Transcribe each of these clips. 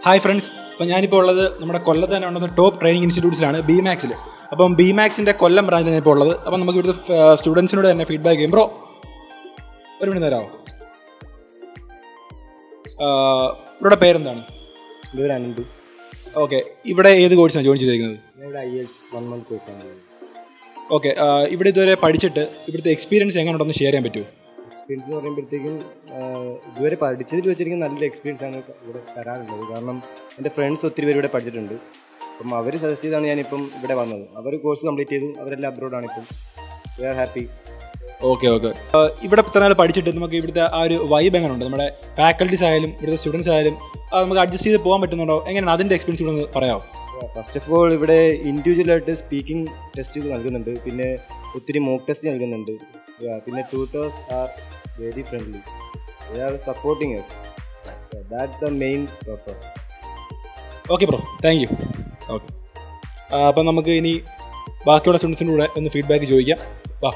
hi friends അപ്പോൾ ഞാനിപ്പോൾ ഉള്ളത് നമ്മുടെ കൊല്ലത്ത് തന്നെ ഉള്ളത് ടോപ്പ് ട്രെയിനിങ് ഇൻസ്റ്റിറ്റ്യൂട്ട്സിലാണ് ബി മാക്സിൽ അപ്പം ബി മാക്സിൻ്റെ കൊല്ലം ബ്രാഞ്ചിലാണ് ഇപ്പോൾ ഉള്ളത് അപ്പം നമുക്ക് ഇവിടുത്തെ സ്റ്റുഡൻസിനോട് തന്നെ ഫീഡ്ബാക്ക് ചെയ്യും ബ്രോ ഒരു മിനിറ്റ് തരാമോ ഇവിടെ പേരെന്താണ് എൻ്റെ പേര് അനന്തു ഓക്കെ ഇവിടെ ഏത് കോഴ്സാണ് ജോയിൻ ചെയ്തിരിക്കുന്നത് ഞാൻ ഇവിടെ ഐ എൽസ് വൺ മന്ത് കോഴ്സാണ് ഓക്കെ ഇവിടെ ഇതുവരെ പഠിച്ചിട്ട് ഇവിടുത്തെ എക്സ്പീരിയൻസ് എങ്ങനെ ഉണ്ടെന്ന് ഷെയർ ചെയ്യാൻ പറ്റുമോ എക്സ്പീരിയൻസ് എന്ന് പറയുമ്പോഴത്തേക്കും ആഹ്, ഇതുവരെ പഠിച്ചതിൽ വെച്ചിരിക്കുന്ന നല്ലൊരു എക്സ്പീരിയൻസ് ആണ് ഇവിടെ തരാറുള്ളത് കാരണം എൻ്റെ ഫ്രണ്ട്സ് ഒത്തിരി പേര് ഇവിടെ പഠിച്ചിട്ടുണ്ട് അപ്പം അവർ സജസ്റ്റ് ചെയ്താണ് ഞാനിപ്പം ഇവിടെ വന്നത് അവർ കോഴ്സ് കംപ്ലീറ്റ് ചെയ്തു അവരെല്ലാം അബ്രോഡാണ് ഇപ്പം we are happy okay okay ഇവിടെ ഇത്ര നാൾ പഠിച്ചിട്ട് നമുക്ക് ഇവിടുത്തെ ആ ഒരു വൈബ് എങ്ങനെ ഉണ്ട് നമ്മുടെ ഫാക്കൽറ്റീസ് ആയാലും ഇവിടുത്തെ സ്റ്റുഡൻസ് ആയാലും അത് നമുക്ക് അഡ്ജസ്റ്റ് ചെയ്ത് പോകാൻ പറ്റുന്നുണ്ടോ എങ്ങനെയാണ് അതിൻ്റെ എക്സ്പീരിയൻസ് കൂടെ ഒന്ന് പറയാമോ ഫസ്റ്റ് ഓഫ് ഓൾ ഇവിടെ ഇൻഡിവിജ്വലായിട്ട് സ്പീക്കിംഗ് ടെസ്റ്റ് നൽകുന്നുണ്ട് പിന്നെ ഒത്തിരി മോക്ക് ടെസ്റ്റ് നൽകുന്നുണ്ട് Yeah, പിന്നെ tutors are very friendly they are supporting us that the main purpose okay bro thank you okay അപ്പം നമുക്ക് ഇനി ബാക്കിയുള്ള സ്റ്റുഡൻസിൻ്റെ കൂടെ ഒന്ന് ഫീഡ്ബാക്ക് ചോദിക്കാം വാ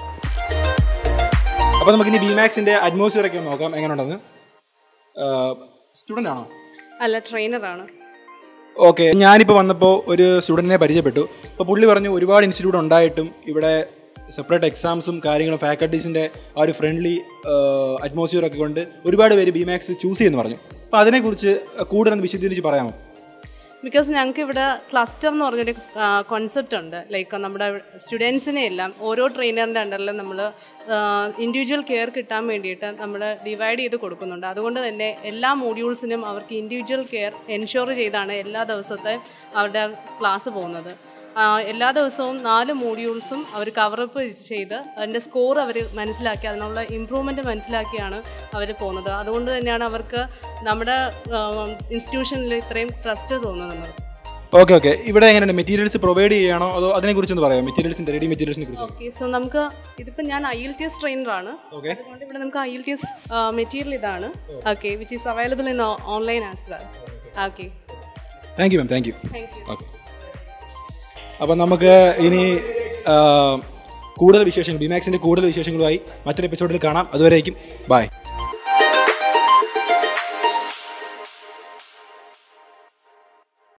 അപ്പോൾ നമുക്ക് ഇനി ബി മാക്സിൻ്റെ അറ്റ്മോസ്ഫിയർ ഒക്കെ ഒന്ന് നോക്കാം എങ്ങനെ ഉണ്ടെന്ന് സ്റ്റുഡൻ്റ് ആണോ അല്ല ട്രെയിനറാണ് ഓക്കെ ഞാനിപ്പോൾ വന്നപ്പോൾ ഒരു സ്റ്റുഡൻറ്റിനെ പരിചയപ്പെട്ടു അപ്പോൾ പുള്ളി പറഞ്ഞു ഒരുപാട് ഇൻസ്റ്റിറ്റ്യൂട്ട് ഉണ്ടായിട്ടും ഇവിടെ സെപ്പറേറ്റ് എക്സാംസും കാര്യങ്ങളും ഫാക്കൽറ്റീസിൻ്റെ ആ ഒരു ഫ്രണ്ട്ലി അറ്റ്മോസ്ഫിയർ ഒക്കെ കൊണ്ട് ഒരുപാട് പേര് ബി മാക്സ് ചൂസ് ചെയ്യുമെന്ന് പറഞ്ഞു അപ്പോൾ അതിനെക്കുറിച്ച് കൂടുതൽ വിശദീകരിച്ച് പറയാമോ ബിക്കോസ് ഞങ്ങൾക്ക് ഇവിടെ ക്ലസ്റ്റർ എന്ന് പറഞ്ഞൊരു കോൺസെപ്റ്റ് ഉണ്ട് ലൈക്ക് നമ്മുടെ സ്റ്റുഡൻസിനെ എല്ലാം ഓരോ ട്രെയിനറിൻ്റെ അണ്ടറിൽ നമ്മൾ ഇൻഡിവിജ്വൽ കെയർ കിട്ടാൻ വേണ്ടിയിട്ട് നമ്മൾ ഡിവൈഡ് ചെയ്ത് കൊടുക്കുന്നുണ്ട് അതുകൊണ്ട് തന്നെ എല്ലാ മോഡ്യൂൾസിനും അവർക്ക് ഇൻഡിവിജ്വൽ കെയർ എൻഷുർ ചെയ്താണ് എല്ലാ ദിവസത്തെ അവരുടെ ക്ലാസ് പോകുന്നത് ആ, എല്ലാ ദിവസവും നാല് മോഡ്യൂൾസും അവർ കവറപ്പ് ചെയ്ത് അതിൻ്റെ സ്കോർ അവർ മനസ്സിലാക്കി അതിനുള്ള ഇമ്പ്രൂവ്മെൻറ്റ് മനസ്സിലാക്കിയാണ് അവർ പോകുന്നത് അതുകൊണ്ട് തന്നെയാണ് അവർക്ക് നമ്മുടെ ഇൻസ്റ്റിറ്റ്യൂഷനിൽ ഇത്രയും ട്രസ്റ്റ് തോന്നുന്നത് ഓക്കെ ഓക്കെ ഇവിടെ എങ്ങനെയാണ് മെറ്റീരിയൽസ് പ്രൊവൈഡ് ചെയ്യുകയാണോ അതോ അതിനെക്കുറിച്ച് ഒന്ന് പറയാം മെറ്റീരിയൽസിൻ്റെ റെഡി മെറ്റീരിയൽസിനെ കുറിച്ച് ഓക്കെ സോ നമുക്ക് ഇതിപ്പോൾ ഞാൻ ഐ എൽ ടി എസ് ട്രെയിനറാണ് ഓക്കെ അതുകൊണ്ട് ഇവിടെ നമുക്ക് IELTS material ഇതാണ് okay which is available in online as well okay thank you ma'am thank you thank you okay അപ്പം നമുക്ക് ഇനി ആ, കൂടുതൽ വിശേഷങ്ങൾ ബിമാക്സിൻ്റെ കൂടുതൽ വിശേഷങ്ങളുമായി മറ്റൊരു എപ്പിസോഡിൽ കാണാം അതുവരേക്കും ബൈ